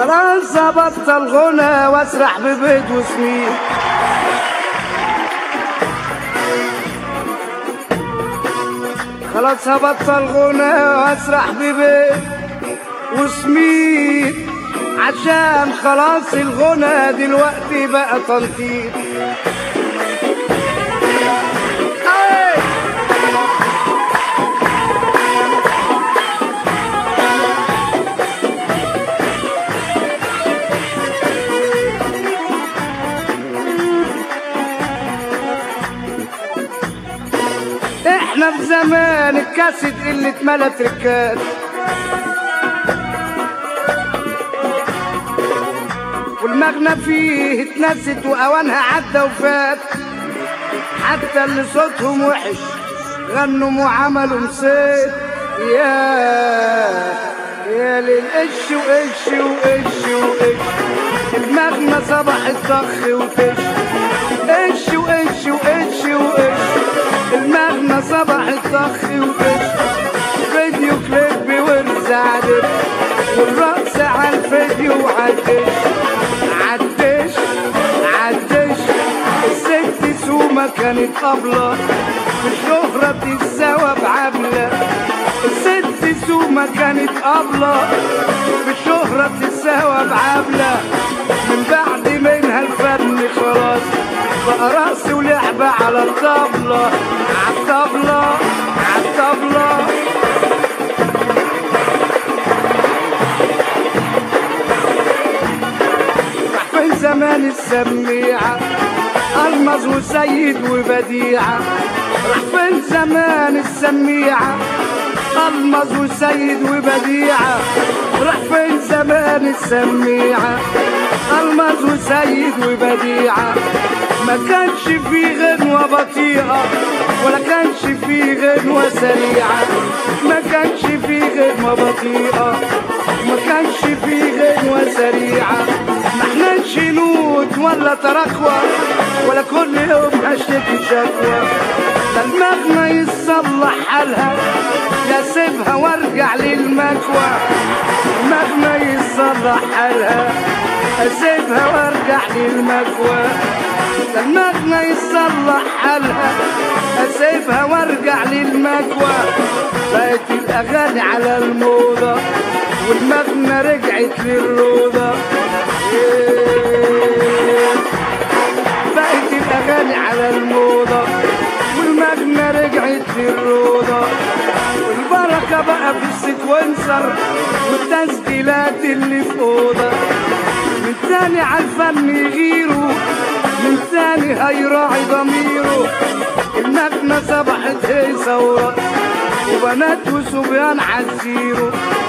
خلاص ابطل غنى واسرح ببيت وسمين خلاص هبطل غنى واسرح ببيت وسمين عشان خلاص الغنى دلوقتي بقى تنطيط أي! احنا في زمان الكاسيت اللي اتملى تركات والمغنى فيه اتنست واوانها عدى وفات حتى اللي صوتهم وحش غنوا وعملوا مصيت يا يا للقش وقش وقش وقش المغنى صبح الضخ وفش قش وقش وقش وقش المغنى صبح الضخ وفش فيديو كليب ورزعدش والرقص على الفيديو عدش عدش عدش الست سومة كانت قبلة في الشهرة بتتساوى بعبلة الست سومة كانت قبلة في الشهرة بتتساوى بعبلة من بعد منها الفن خلاص بقى رقص ولعبة على الطبلة عالطبلة عالطبلة راح فين زمان السميعة المظ وسيد وبديعة راح فين زمان السميعة المظ وسيد وبديعة راح فين زمان السميعة المظ وسيد وبديعة ما كانش في غنوة بطيئة ولا كانش في غنوة سريعة ما كانش في غنوة بطيئة ما كانش في غنوة سريعة ما احناش نوت ولا ترخوة ولا كل يوم هشتكي شكوى ده المغنى يتصلح حالها يا سيبها وارجع للمكوى المغنى يتصلح حالها اسيبها وارجع للمكوى ده المغنى يتصلح حالها اسيبها وارجع للمكوى بقت الاغاني على الموضه والمغنى رجعت للروضه إيه. بقت الاغاني على الموضه والمغنى رجعت للروضه والبركه بقى في السكونسر والتسجيلات اللي في اوضه من تاني عالفن يغيروا من تاني هيراعي ضميره المغنى صبحت هيصة ورقص وبنات وصبيان عالزيرو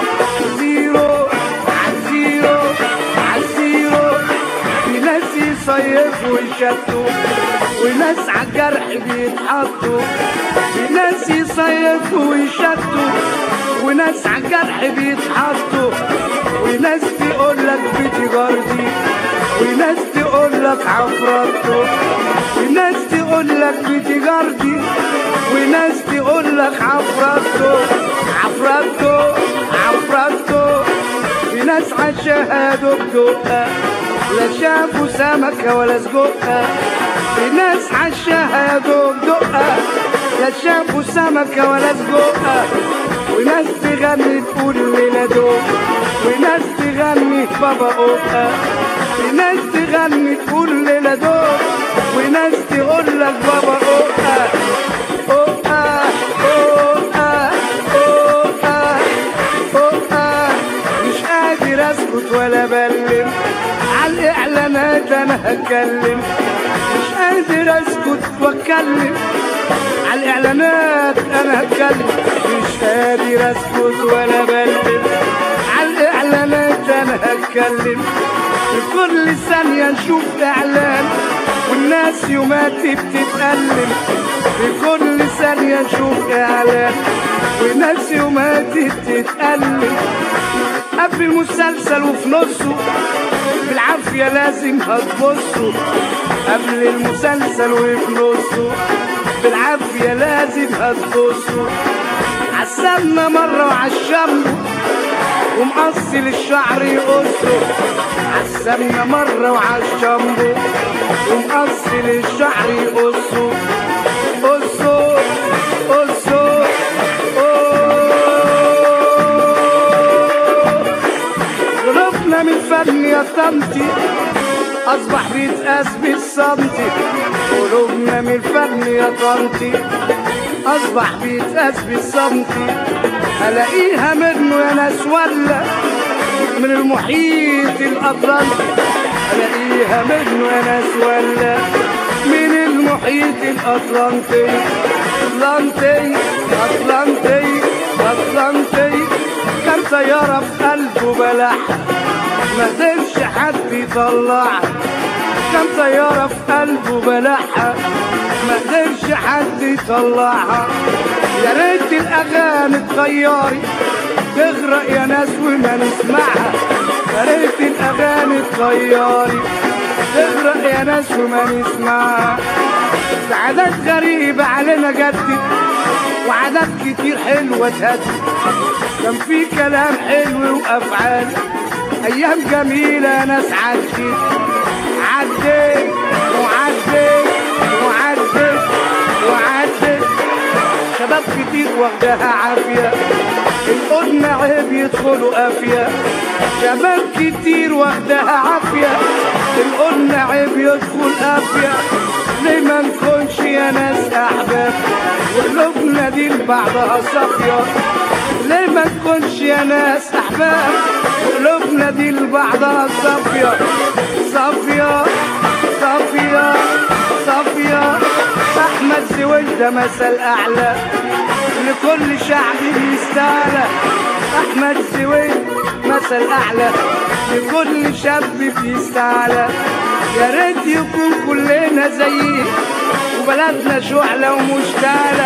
زيرو عالزيرو عالزيرو في ناس يصيفوا ويشتوا وناس عالجرح بيتحطوا في ناس يصيفوا ويشتوا وناس عالجرح بيتحطوا وناس تقول لك بتجارتي وناس تقول لك عفرته وناس تقول لك بتجارتي وناس تقول لك عفرته عفرته عفرته في ناس عالشهادة بدقة لا شافوا سمكة ولا سجقة في ناس عالشهادة بدقة لا شافوا سمكة ولا سجقة وناس تغني تقول لنا دوب وناس تغني بابا أوقة وناس تغني تقول لنا دوب وناس تقول لك بابا أوقة أوقة أوقة أوقة أوقة مش قادر اسكت ولا بلم على الاعلانات انا هتكلم مش قادر اسكت واتكلم على الاعلانات انا هتكلم مش قادر اسكت ولا بلم على الاعلانات انا هتكلم في كل ثانية نشوف اعلان والناس يوماتي بتتألم في كل ثانية نشوف اعلان وناس يوماتي بتتألم قبل المسلسل وفي نصه بالعافية لازم هتبصوا قبل المسلسل وفي نصه بالعافية لازم هتبصوا عسلنا مرة وعشمنا ومقصل الشعر يقصه عالسمنة مرة وعالشامبو ومقصل الشعر يقصه قصه قصه أوه. غلبنا من فن يا طنطي أصبح بيتقاس بالسنتي قلوبنا من الفن يا طنطي أصبح بيتقاس بالسنتي ألاقيها منه يا ناس ولا من المحيط الأطلنطي ألاقيها منه يا ناس ولا من المحيط الأطلنطي أطلنطي أطلنطي أطلنطي كان طيارة في قلبه بلعها ما قدرش حد يطلعها كان طيارة في قلبه بلعها ما قدرش حد يطلعها يا ريت الأغاني تغيري تغرق يا ناس وما نسمعها يا ريت الأغاني تغيري تغرق يا ناس وما نسمعها عادات غريبة علينا جدت وعادات كتير حلوة تهدي كان في كلام حلو وأفعال أيام جميلة ناس عدت عدت وعدت وعدت وعدت شباب كتير واخدها عافية القدن عيب يدخلوا قافية شباب كتير واخدها عافية القدن عيب يدخل قافية ليه ما نكونش يا ناس أحباب وقلوبنا دي لبعضها صافية ليه ما نكونش يا ناس أحباب وقلوبنا دي لبعضها صافية صافية صافية صافية أحمد زويل ده مثل أعلى لكل شعب بيستاهل أحمد زويل مثل أعلى لكل شاب بيستاهل يا ريت يكون كلنا زيه وبلدنا شعلة ومشتعلة